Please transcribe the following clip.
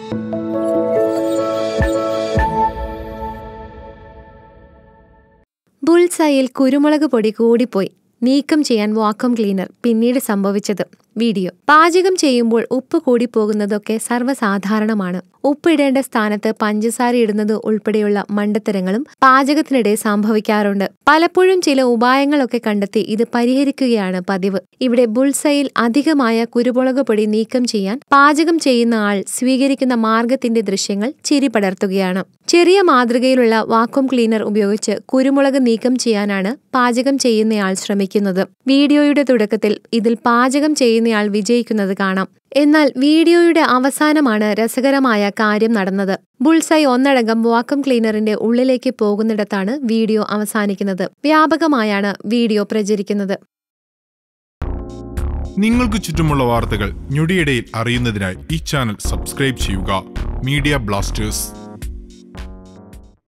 ബുൾസൈയിൽ കുരുമുളക് പൊടി കൂടിപ്പോയി നീക്കം ചെയ്യാൻ വാക്വം ക്ലീനർ പിന്നീട് സംഭവിച്ചത് വീഡിയോ പാചകം ചെയ്യുമ്പോൾ ഉപ്പ് കൂടിപ്പോകുന്നതൊക്കെ സർവ്വസാധാരണമാണ് ഉപ്പിടേണ്ട സ്ഥാനത്ത് പഞ്ചസാര ഇടുന്നത് ഉൾപ്പെടെയുള്ള മണ്ടത്തരങ്ങളും പാചകത്തിനിടെ സംഭവിക്കാറുണ്ട് പലപ്പോഴും ചില ഉപായങ്ങളൊക്കെ കണ്ടെത്തി ഇത് പരിഹരിക്കുകയാണ് പതിവ് ഇവിടെ ബുൾസൈയിൽ അധികമായ കുരുമുളക് പൊടി നീക്കം ചെയ്യാൻ പാചകം ചെയ്യുന്ന ആൾ സ്വീകരിക്കുന്ന മാർഗത്തിന്റെ ദൃശ്യങ്ങൾ ചിരി പടർത്തുകയാണ് ചെറിയ മാതൃകയിലുള്ള വാക്വം ക്ലീനർ ഉപയോഗിച്ച് കുരുമുളക് നീക്കം ചെയ്യാനാണ് പാചകം ചെയ്യുന്നയാൾ ശ്രമിക്കുന്നത് വീഡിയോയുടെ തുടക്കത്തിൽ ഇതിൽ പാചകം ചെയ്യുന്നയാൾ വിജയിക്കുന്നത് കാണാം എന്നാൽ വീഡിയോയുടെ അവസാനമാണ് രസകരമായ കാര്യം നടന്നത് ബുൾസൈ ഒന്നടങ്കം വാക്വം ക്ലീനറിന്റെ ഉള്ളിലേക്ക് പോകുന്നിടത്താണ് വീഡിയോ അവസാനിക്കുന്നത് വ്യാപകമായാണ് വീഡിയോ പ്രചരിക്കുന്നത് നിങ്ങൾക്ക് ചുറ്റുമുള്ള വാർത്തകൾ ഞൊടിയിടയിൽ അറിയുന്നതിനായി ഈ ചാനൽ സബ്സ്ക്രൈബ് ചെയ്യുക മീഡിയ ബ്ലാസ്റ്റേഴ്സ്